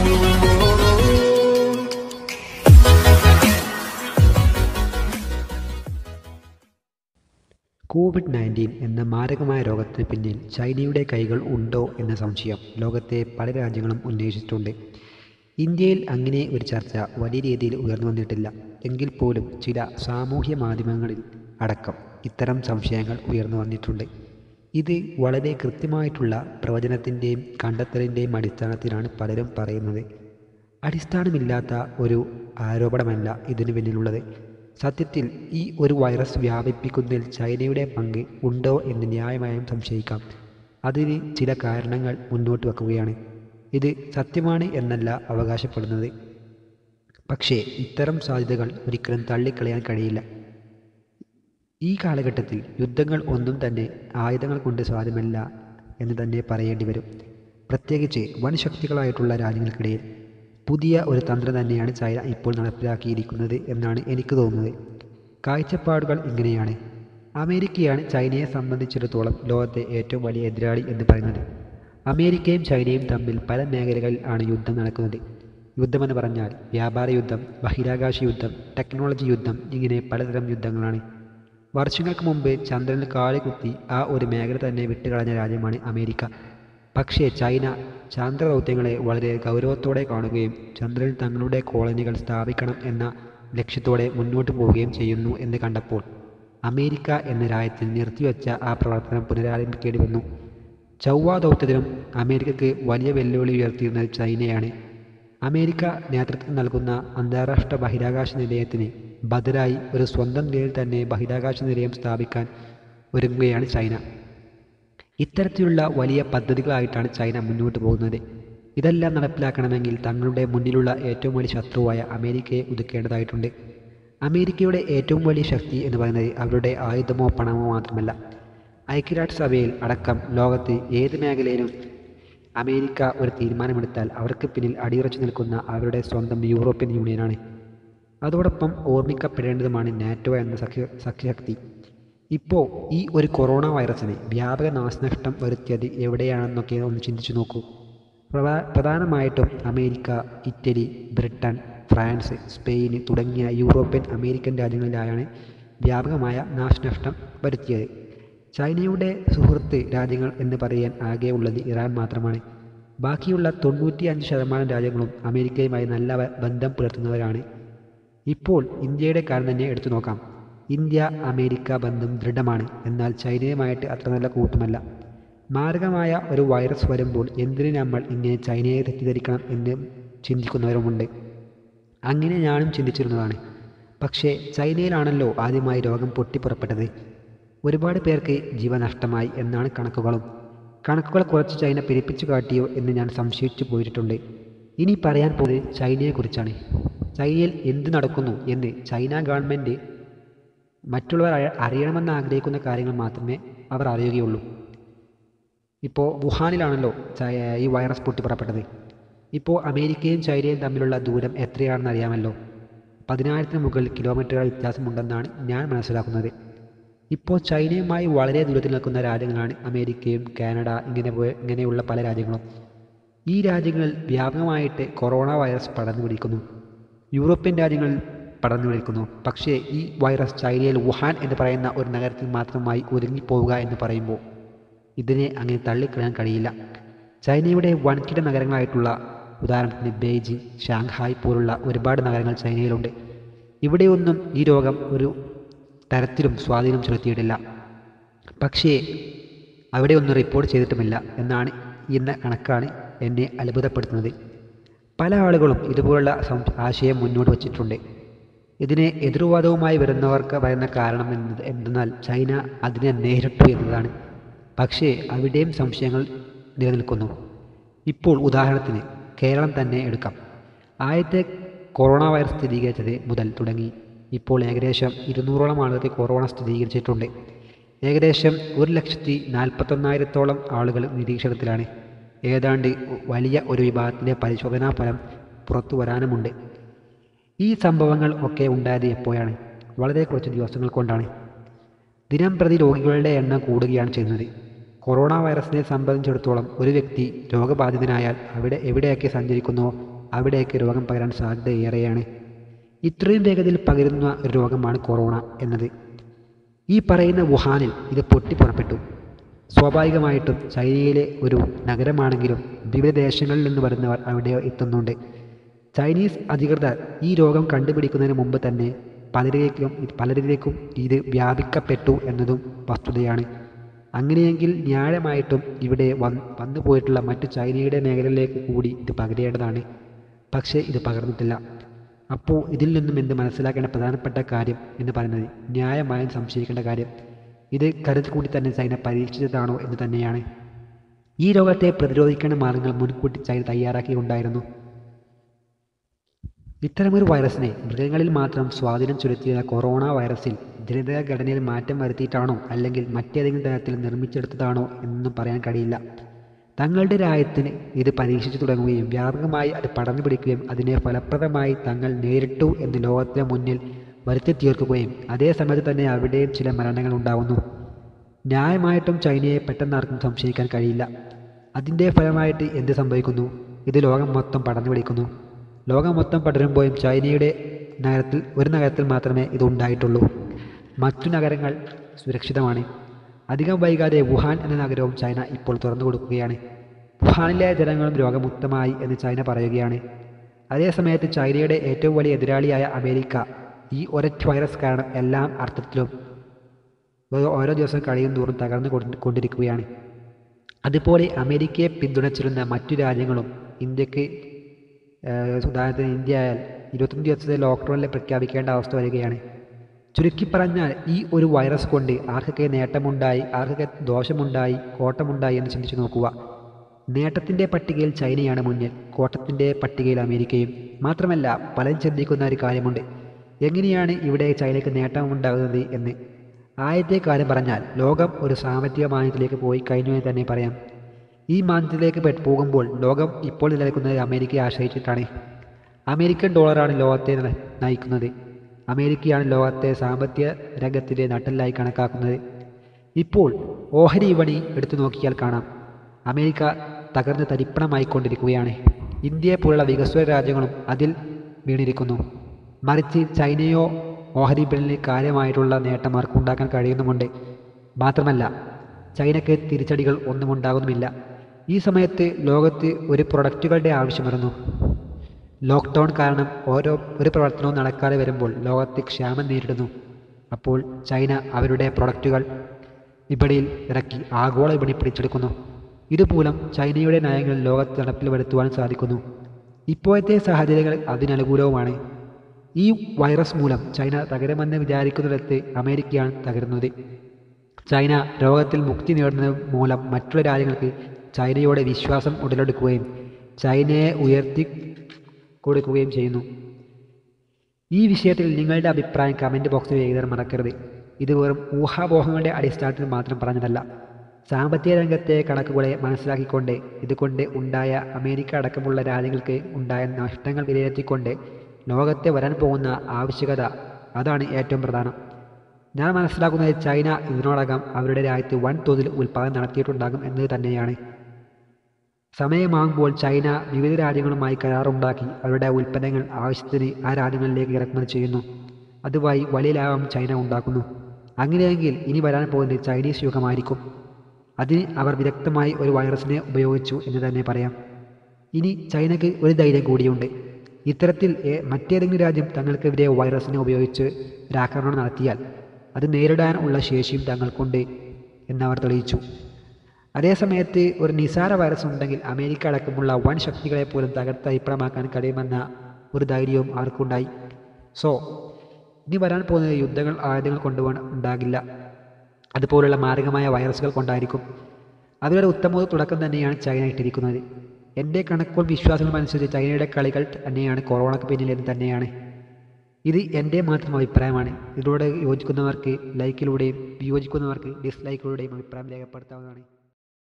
Covid nineteen എന്ന മാരകമായ രോഗത്തിന് പിന്നിൽ ചൈനയുടെ കൈകൾ ഉണ്ടോ എന്ന സംശയം ലോകത്തെ പല രാജ്യങ്ങളും ഉന്നയിച്ചിട്ടുണ്ട് ഇന്ത്യയിൽ അങ്ങനെ ഒരു ചർച്ച വലിയ രീതിയിൽ ഉയർന്നു വന്നിട്ടില്ല എങ്കിൽ പോലും ചില സാമൂഹ്യ മാധ്യമങ്ങളിൽ അടക്കം ഇത്തരം സംശയങ്ങൾ ഉയർന്നു വന്നിട്ടുണ്ട് ഇത് വളരെ കൃത്യമായിട്ടുള്ള പ്രവചനത്തിൻ്റെയും കണ്ടെത്തലിൻ്റെയും അടിസ്ഥാനത്തിലാണ് പലരും പറയുന്നത് അടിസ്ഥാനമില്ലാത്ത ഒരു ആരോപണമല്ല ഇതിന് പിന്നിലുള്ളത് സത്യത്തിൽ ഈ ഒരു വൈറസ് വ്യാപിപ്പിക്കുന്നതിൽ ചൈനയുടെ പങ്ക് ഉണ്ടോ എന്ന് ന്യായമായും സംശയിക്കാം അതിന് ചില കാരണങ്ങൾ മുന്നോട്ട് വെക്കുകയാണ് ഇത് സത്യമാണ് എന്നല്ല അവകാശപ്പെടുന്നത് പക്ഷേ ഇത്തരം സാധ്യതകൾ ഒരിക്കലും തള്ളിക്കളയാൻ കഴിയില്ല ഈ കാലഘട്ടത്തിൽ യുദ്ധങ്ങൾ ഒന്നും തന്നെ ആയുധങ്ങൾ കൊണ്ട് സാധ്യമല്ല എന്ന് തന്നെ പറയേണ്ടി വരും പ്രത്യേകിച്ച് വൻ ശക്തികളായിട്ടുള്ള രാജ്യങ്ങൾക്കിടയിൽ പുതിയ ഒരു തന്ത്രം തന്നെയാണ് ചൈന ഇപ്പോൾ നടപ്പിലാക്കിയിരിക്കുന്നത് എന്നാണ് എനിക്ക് തോന്നുന്നത് കാഴ്ചപ്പാടുകൾ ഇങ്ങനെയാണ് അമേരിക്കയാണ് ചൈനയെ സംബന്ധിച്ചിടത്തോളം ലോകത്തെ ഏറ്റവും വലിയ എതിരാളി എന്ന് പറയുന്നത് അമേരിക്കയും ചൈനയും തമ്മിൽ പല മേഖലകളിൽ ആണ് യുദ്ധം നടക്കുന്നത് യുദ്ധമെന്ന് പറഞ്ഞാൽ വ്യാപാര യുദ്ധം ബഹിരാകാശ യുദ്ധം ടെക്നോളജി യുദ്ധം ഇങ്ങനെ പലതരം യുദ്ധങ്ങളാണ് വർഷങ്ങൾക്ക് മുമ്പ് ചന്ദ്രനിൽ കാളി കുത്തി ആ ഒരു മേഖല തന്നെ വിട്ടുകളഞ്ഞ രാജ്യമാണ് അമേരിക്ക പക്ഷേ ചൈന ചാന്ദ്ര ദൗത്യങ്ങളെ വളരെ ഗൗരവത്തോടെ കാണുകയും ചന്ദ്രനിൽ തങ്ങളുടെ കോളനികൾ സ്ഥാപിക്കണം എന്ന ലക്ഷ്യത്തോടെ മുന്നോട്ട് പോവുകയും ചെയ്യുന്നു എന്ന് കണ്ടപ്പോൾ അമേരിക്ക എന്ന രാജ്യത്തിൽ നിർത്തിവെച്ച ആ പ്രവർത്തനം പുനരാരംഭിക്കേണ്ടി വന്നു ചൊവ്വ ദൗത്യത്തിനും അമേരിക്കയ്ക്ക് വലിയ വെല്ലുവിളി ഉയർത്തിയിരുന്നത് ചൈനയാണ് അമേരിക് നേതൃത്വം നൽകുന്ന അന്താരാഷ്ട്ര ബഹിരാകാശ നിലയത്തിന് ബദലായി ഒരു സ്വന്തം നിലയിൽ തന്നെ ബഹിരാകാശ നിലയം സ്ഥാപിക്കാൻ ഒരുങ്ങുകയാണ് ചൈന ഇത്തരത്തിലുള്ള വലിയ പദ്ധതികളായിട്ടാണ് ചൈന മുന്നോട്ട് പോകുന്നത് ഇതെല്ലാം നടപ്പിലാക്കണമെങ്കിൽ തങ്ങളുടെ മുന്നിലുള്ള ഏറ്റവും വലിയ ശത്രുവായ അമേരിക്കയെ ഒതുക്കേണ്ടതായിട്ടുണ്ട് അമേരിക്കയുടെ ഏറ്റവും വലിയ ശക്തി എന്ന് പറയുന്നത് അവരുടെ ആയുധമോ പണമോ മാത്രമല്ല ഐക്യരാഷ്ട്രസഭയിൽ അടക്കം ലോകത്ത് ഏത് മേഖലയിലും അമേരിക്ക ഒരു തീരുമാനമെടുത്താൽ അവർക്ക് പിന്നിൽ അടിയുറച്ചു നിൽക്കുന്ന അവരുടെ സ്വന്തം യൂറോപ്യൻ യൂണിയനാണ് അതോടൊപ്പം ഓർമ്മിക്കപ്പെടേണ്ടതുമാണ് നാറ്റോ എന്ന സഖ്യ സഖ്യശക്തി ഇപ്പോൾ ഈ ഒരു കൊറോണ വൈറസിന് വ്യാപക നാശനഷ്ടം വരുത്തിയത് എവിടെയാണെന്നൊക്കെ ഒന്ന് ചിന്തിച്ചു നോക്കൂ പ്രധാ പ്രധാനമായിട്ടും America Italy Britain France Spain തുടങ്ങിയ യൂറോപ്യൻ അമേരിക്കൻ രാജ്യങ്ങളിലായാണ് വ്യാപകമായ നാശനഷ്ടം വരുത്തിയത് ചൈനയുടെ സുഹൃത്ത് രാജ്യങ്ങൾ എന്ന് പറയാൻ ആകെ ഉള്ളത് ഇറാൻ മാത്രമാണ് ബാക്കിയുള്ള തൊണ്ണൂറ്റി അഞ്ച് ശതമാനം രാജ്യങ്ങളും അമേരിക്കയുമായി നല്ല ബ- ബന്ധം പുലർത്തുന്നവരാണ് ഇപ്പോൾ ഇന്ത്യയുടെ കാര്യം തന്നെ എടുത്തു നോക്കാം ഇന്ത്യ അമേരിക്ക ബന്ധം ദൃഢമാണ് എന്നാൽ ചൈനയുമായിട്ട് അത്ര നല്ല കൂട്ടുമല്ല മാരകമായ ഒരു വൈറസ് വരുമ്പോൾ എന്തിന് നമ്മൾ ഇങ്ങനെ ചൈനയെ തെറ്റിദ്ധരിക്കണം എന്ന് ചിന്തിക്കുന്നവരുമുണ്ട് അങ്ങനെ ഞാനും ചിന്തിച്ചിരുന്നതാണ് പക്ഷേ ചൈനയിലാണല്ലോ ആദ്യമായി രോഗം പൊട്ടിപ്പുറപ്പെട്ടത് ഒരുപാട് പേർക്ക് ജീവനഷ്ടമായി എന്നാണ് കണക്കുകളും കണക്കുകൾ കുറച്ച് ചൈന പെരുപ്പിച്ചു കാട്ടിയോ എന്ന് ഞാൻ സംശയിച്ചു പോയിട്ടുണ്ട് ഇനി പറയാൻ പോകുന്നത് ചൈനയെക്കുറിച്ചാണ് ചൈനയിൽ എന്ത് നടക്കുന്നു എന്ന് ചൈന ഗവൺമെൻറ് മറ്റുള്ളവർ അയ- അറിയണമെന്ന് ആഗ്രഹിക്കുന്ന കാര്യങ്ങൾ മാത്രമേ അവർ അറിയുകയുള്ളൂ ഇപ്പോൾ വുഹാനിലാണല്ലോ ചൈ- ഈ വൈറസ് പൊട്ടിപ്പുറപ്പെട്ടത് ഇപ്പോൾ അമേരിക്കയും ചൈനയും തമ്മിലുള്ള ദൂരം എത്രയാണെന്ന് അറിയാമല്ലോ പതിനായിരത്തിന് മുകളിൽ കിലോമീറ്ററുകൾ വ്യത്യാസമുണ്ടെന്നാണ് ഞാൻ മനസ്സിലാക്കുന്നത് ഇപ്പോൾ ചൈനയുമായി വളരെ ദൂരത്തിൽ നിൽക്കുന്ന രാജ്യങ്ങളാണ് അമേരിക്കയും കാനഡ ഇങ്ങനെ പോയ ഇങ്ങനെയുള്ള പല രാജ്യങ്ങളും ഈ രാജ്യങ്ങളിൽ വ്യാപകമായിട്ട് കൊറോണ വൈറസ് പടർന്നു പിടിക്കുന്നു യൂറോപ്യൻ രാജ്യങ്ങളിൽ പടർന്നു പിടിക്കുന്നു പക്ഷേ ഈ വൈറസ് ചൈനയിൽ വുഹാൻ എന്ന് പറയുന്ന ഒരു നഗരത്തിൽ മാത്രമായി ഒതുങ്ങിപ്പോവുക എന്ന് പറയുമ്പോൾ ഇതിനെ അങ്ങനെ തള്ളിക്കളയാൻ കഴിയില്ല ചൈനയുടെ വൻകിട നഗരങ്ങളായിട്ടുള്ള ഉദാഹരണത്തിന് ബെയ്ജിംഗ് ഷാങ്ഹായ് പോലുള്ള ഒരുപാട് നഗരങ്ങൾ ചൈനയിലുണ്ട് ഇവിടെയൊന്നും ഈ രോഗം ഒരു തരത്തിലും സ്വാധീനം ചെലുത്തിയിട്ടില്ല പക്ഷേ അവിടെ ഒന്നും റിപ്പോർട്ട് ചെയ്തിട്ടുമില്ല എന്നാണ് എന്ന കണക്കാണ് എന്നെ അത്ഭുതപ്പെടുത്തുന്നത് പല ആളുകളും ഇതുപോലുള്ള സം ആശയം മുന്നോട്ട് വച്ചിട്ടുണ്ട് ഇതിനെ എതിർവാദവുമായി വരുന്നവർക്ക് പറയുന്ന കാരണം എന്നത് എന്തെന്നാൽ ചൈന അതിനെ നേരിട്ടു എന്നതാണ് പക്ഷേ അവിടെയും സംശയങ്ങൾ നിലനിൽക്കുന്നു ഇപ്പോൾ ഉദാഹരണത്തിന് കേരളം തന്നെ എടുക്കാം ആദ്യത്തെ കൊറോണ വൈറസ് സ്ഥിരീകരിച്ചത് മുതൽ തുടങ്ങി ഇപ്പോൾ ഏകദേശം ഇരുന്നൂറോളം ആളുകൾക്ക് കൊറോണ സ്ഥിരീകരിച്ചിട്ടുണ്ട് ഏകദേശം ഒരു ലക്ഷത്തി നാൽപ്പത്തൊന്നായിരത്തോളം ആളുകൾ നിരീക്ഷണത്തിലാണ് ഏതാണ്ട് വലിയ ഒരു വിഭാഗത്തിൻ്റെ പരിശോധനാ ഫലം പുറത്തു വരാനുമുണ്ട് ഈ സംഭവങ്ങൾ ഒക്കെ ഉണ്ടായത് എപ്പോഴാണ് വളരെ കുറച്ച് ദിവസങ്ങൾ കൊണ്ടാണ് ദിനം പ്രതി രോഗികളുടെ എണ്ണം കൂടുകയാണ് ചെയ്യുന്നത് കൊറോണ വൈറസിനെ സംബന്ധിച്ചിടത്തോളം ഒരു വ്യക്തി രോഗബാധിതനായാൽ അവിടെ എവിടെയൊക്കെ സഞ്ചരിക്കുന്നുവോ അവിടേക്ക് രോഗം പകരാൻ സാധ്യത ഏറെയാണ് ഇത്രയും വേഗതയിൽ പകരുന്ന ഒരു രോഗമാണ് കൊറോണ എന്നത് ഈ പറയുന്ന വുഹാനിൽ ഇത് പൊട്ടിപ്പുറപ്പെട്ടു സ്വാഭാവികമായിട്ടും ചൈനയിലെ ഒരു നഗരമാണെങ്കിലും വിവിധ ദേശങ്ങളിൽ നിന്ന് വരുന്നവർ അവിടെ എത്തുന്നുണ്ട് ചൈനീസ് അധികൃതർ ഈ രോഗം കണ്ടുപിടിക്കുന്നതിന് മുമ്പ് തന്നെ പലരിലേക്കും പലരിലേക്കും ഇത് വ്യാപിക്കപ്പെട്ടു എന്നതും വസ്തുതയാണ് അങ്ങനെയെങ്കിൽ ന്യായമായിട്ടും ഇവിടെ വന്ന് വന്നു പോയിട്ടുള്ള മറ്റു ചൈനയുടെ മേഖലയിലേക്ക് കൂടി ഇത് പകരേണ്ടതാണ് പക്ഷേ ഇത് പകർന്നിട്ടില്ല അപ്പോൾ ഇതിൽ നിന്നും എന്ത് മനസ്സിലാക്കേണ്ട പ്രധാനപ്പെട്ട കാര്യം എന്ന് പറയുന്നത് ന്യായമായും സംശയിക്കേണ്ട കാര്യം ഇത് കരുതി കൂടി തന്നെ ചൈന പരീക്ഷിച്ചതാണോ എന്ന് തന്നെയാണ് ഈ രോഗത്തെ പ്രതിരോധിക്കേണ്ട മാർഗങ്ങൾ മുൻകൂട്ടി ചൈന തയ്യാറാക്കിയിട്ടുണ്ടായിരുന്നു ഇത്തരമൊരു വൈറസിനെ മൃഗങ്ങളിൽ മാത്രം സ്വാധീനം ചെലുത്തിയ കൊറോണ വൈറസിൽ ജനിതക ഘടനയിൽ മാറ്റം വരുത്തിയിട്ടാണോ അല്ലെങ്കിൽ മറ്റേതെങ്കിലും തരത്തിൽ നിർമ്മിച്ചെടുത്തതാണോ എന്നൊന്നും പറയാൻ കഴിയില്ല തങ്ങളുടെ രാജ്യത്തിന് ഇത് പരീക്ഷിച്ചു തുടങ്ങുകയും വ്യാപകമായി അത് പടർന്നു പിടിക്കുകയും അതിനെ ഫലപ്രദമായി തങ്ങൾ നേരിട്ടു എന്ന് ലോകത്തിന് മുന്നിൽ വരുത്തി തീർക്കുകയും അതേ സമയത്ത് തന്നെ അവിടെയും ചില മരണങ്ങൾ ഉണ്ടാവുന്നു ന്യായമായിട്ടും ചൈനയെ പെട്ടെന്ന് ആർക്കും സംശയിക്കാൻ കഴിയില്ല അതിൻ്റെ ഫലമായിട്ട് എന്ത് സംഭവിക്കുന്നു ഇത് ലോകം മൊത്തം പടർന്നു പിടിക്കുന്നു ലോകം മൊത്തം പടരുമ്പോഴും ചൈനയുടെ നഗരത്തിൽ ഒരു നഗരത്തിൽ മാത്രമേ ഇത് ഉണ്ടായിട്ടുള്ളൂ മറ്റു നഗരങ്ങൾ സുരക്ഷിതമാണ് അധികം വൈകാതെ വുഹാൻ എന്ന നഗരവും ചൈന ഇപ്പോൾ തുറന്നു കൊടുക്കുകയാണ് വുഹാനിലെ ജനങ്ങളും രോഗമുക്തമായി എന്ന് ചൈന പറയുകയാണ് അതേസമയത്ത് ചൈനയുടെ ഏറ്റവും വലിയ എതിരാളിയായ അമേരിക്ക ഈ ഒരൊറ്റ വൈറസ് കാരണം എല്ലാ അർത്ഥത്തിലും ഓരോ- ഓരോ ദിവസം കഴിയും തോറും തകർന്നു കൊണ്ട് കൊണ്ടിരിക്കുകയാണ് അതുപോലെ അമേരിക്കയെ പിന്തുണച്ചിരുന്ന മറ്റു രാജ്യങ്ങളും ഇന്ത്യക്ക് ഏഹ്, ഉദാഹരണത്തിന് ഇന്ത്യ ആയാൽ ഇരുപത്തഞ്ച് ദിവസത്തെ ലോക്ക്ഡൗണിൽ പ്രഖ്യാപിക്കേണ്ട അവസ്ഥ വരികയാണ് ചുരുക്കി പറഞ്ഞാൽ ഈ ഒരു വൈറസ് കൊണ്ട് ആർക്കൊക്കെ നേട്ടമുണ്ടായി ആർക്കൊക്കെ ദോഷമുണ്ടായി കോട്ടമുണ്ടായി എന്ന് ചിന്തിച്ചു നോക്കുക നേട്ടത്തിൻ്റെ പട്ടികയിൽ ചൈനയാണ് മുന്നിൽ കോട്ടത്തിൻ്റെ പട്ടികയിൽ അമേരിക്കയും മാത്രമല്ല പലരും ചിന്തിക്കുന്ന ഒരു കാര്യമുണ്ട് എങ്ങനെയാണ് ഇവിടെ ചൈനയ്ക്ക് നേട്ടമുണ്ടാകുന്നത് എന്ന് ആദ്യത്തെ കാര്യം പറഞ്ഞാൽ ലോകം ഒരു സാമ്പത്തിക മാന്ദ്യത്തിലേക്ക് പോയി കഴിഞ്ഞു എന്ന് തന്നെ പറയാം ഈ മാന്ദ്യത്തിലേക്ക് പെ- പോകുമ്പോൾ ലോകം ഇപ്പോൾ നിലനിൽക്കുന്നത് അമേരിക്കയെ ആശ്രയിച്ചിട്ടാണ് അമേരിക്കൻ ഡോളറാണ് ലോകത്തെ ന- നയിക്കുന്നത് അമേരിക്കയാണ് ലോകത്തെ സാമ്പത്തിക രംഗത്തിലെ നട്ടലായി കണക്കാക്കുന്നത് ഇപ്പോൾ ഓഹരി വിപണി എടുത്തു നോക്കിയാൽ കാണാം അമേരിക്ക തകർന്ന് തരിപ്പണമായിക്കൊണ്ടിരിക്കുകയാണ് ഇന്ത്യയെ പോലുള്ള വികസ്വര രാജ്യങ്ങളും അതിൽ വീണിരിക്കുന്നു മറിച്ച് ചൈനയോ ഓഹരി വിപണിയിൽ കാര്യമായിട്ടുള്ള നേട്ടം അവർക്ക് ഉണ്ടാക്കാൻ കഴിയുന്നുമുണ്ട് മാത്രമല്ല ചൈനയ്ക്ക് തിരിച്ചടികൾ ഒന്നും ഉണ്ടാകുന്നുമില്ല ഈ സമയത്ത് ലോകത്ത് ഒരു പ്രൊഡക്റ്റുകളുടെ ആവശ്യം വരുന്നു ലോക്ക്ഡൗൺ കാരണം ഓരോ ഒരു പ്രവർത്തനവും നടക്കാതെ വരുമ്പോൾ ലോകത്ത് ക്ഷാമം നേരിടുന്നു അപ്പോൾ ചൈന അവരുടെ പ്രൊഡക്റ്റുകൾ വിപണിയിൽ ഇറക്കി ആഗോള വിപണി പിടിച്ചെടുക്കുന്നു ഇതുമൂലം ചൈനയുടെ നയങ്ങൾ ലോകത്ത് നടപ്പിൽ വരുത്തുവാൻ സാധിക്കുന്നു ഇപ്പോഴത്തെ സാഹചര്യങ്ങൾ അതിനനുകൂലവുമാണ് ഈ വൈറസ് മൂലം ചൈന തകരുമെന്ന് വിചാരിക്കുന്നിടത്ത് അമേരിക്കയാണ് തകരുന്നത് ചൈന രോഗത്തിൽ മുക്തി നേടുന്നത് മൂലം മറ്റുള്ള രാജ്യങ്ങൾക്ക് ചൈനയോട് വിശ്വാസം ഉടലെടുക്കുകയും ചൈനയെ ഉയർത്തി കൊടുക്കുകയും ചെയ്യുന്നു ഈ വിഷയത്തിൽ നിങ്ങളുടെ അഭിപ്രായം കമൻറ്റ് ബോക്സിൽ എഴുതാൻ മറക്കരുത് ഇത് വെറും ഊഹാപോഹങ്ങളുടെ അടിസ്ഥാനത്തിൽ മാത്രം പറഞ്ഞതല്ല സാമ്പത്തിക രംഗത്തെ കണക്കുകളെ മനസ്സിലാക്കിക്കൊണ്ട് ഇതുകൊണ്ട് ഉണ്ടായ അമേരിക്ക അടക്കമുള്ള രാജ്യങ്ങൾക്ക് ഉണ്ടായ നഷ്ടങ്ങൾ വിലയിരുത്തിക്കൊണ്ട് ലോകത്തെ വരാൻ പോകുന്ന ആവശ്യകത അതാണ് ഏറ്റവും പ്രധാനം ഞാൻ മനസ്സിലാക്കുന്നത് ചൈന ഇതിനോടകം അവരുടെ രാജ്യത്ത് വൻതോതിൽ ഉൽപ്പാദനം നടത്തിയിട്ടുണ്ടാകും എന്നത് തന്നെയാണ് സമയമാകുമ്പോൾ ചൈന വിവിധ രാജ്യങ്ങളുമായി കരാറുണ്ടാക്കി അവരുടെ ഉൽപ്പന്നങ്ങൾ ആവശ്യത്തിന് ആ രാജ്യങ്ങളിലേക്ക് ഇറക്കുമതി ചെയ്യുന്നു അതുവഴി വലിയ ലാഭം ചൈന ഉണ്ടാക്കുന്നു അങ്ങനെയെങ്കിൽ ഇനി വരാൻ പോകുന്നത് ചൈനീസ് യുഗമായിരിക്കും അതിന് അവർ വിദഗ്ധമായി ഒരു വൈറസിനെ ഉപയോഗിച്ചു എന്ന് തന്നെ പറയാം ഇനി ചൈനയ്ക്ക് ഒരു ധൈര്യം കൂടിയുണ്ട് ഇത്തരത്തിൽ ഏ- മറ്റേതെങ്കിലും രാജ്യം തങ്ങൾക്കെതിരെ വൈറസിനെ ഉപയോഗിച്ച് ഒരാക്രമണം നടത്തിയാൽ അത് നേരിടാൻ ഉള്ള ശേഷിയും തങ്ങൾക്കുണ്ട് എന്നവർ തെളിയിച്ചു അതേസമയത്ത് ഒരു നിസാര വൈറസ് ഉണ്ടെങ്കിൽ അമേരിക്ക അടക്കമുള്ള വൻ ശക്തികളെ പോലും തകർത്തരിപ്പണമാക്കാൻ കഴിയുമെന്ന ഒരു ധൈര്യവും അവർക്കുണ്ടായി സോ ഇനി വരാൻ പോകുന്നത് യുദ്ധങ്ങൾ ആയുധങ്ങൾ കൊണ്ടുപോകാൻ ഉണ്ടാകില്ല അതുപോലുള്ള മാരകമായ വൈറസുകൾ കൊണ്ടായിരിക്കും അവരുടെ ഉത്തമ തുടക്കം തന്നെയാണ് ചൈന ഇട്ടിരിക്കുന്നത് എൻ്റെ കണക്കുകൾ വിശ്വാസങ്ങളും അനുസരിച്ച് ചൈനയുടെ കളികൾ തന്നെയാണ് കൊറോണയ്ക്ക് പിന്നിൽ എന്ന് തന്നെയാണ് ഇത് എൻ്റെ മാത്രം അഭിപ്രായമാണ് ഇതിലൂടെ യോജിക്കുന്നവർക്ക് ലൈക്കിലൂടെയും വിയോജിക്കുന്നവർക്ക് ഡിസ്ലൈക്കിലൂടെയും അഭിപ്രായം രേഖപ്പെടുത്താവുന്നതാണ്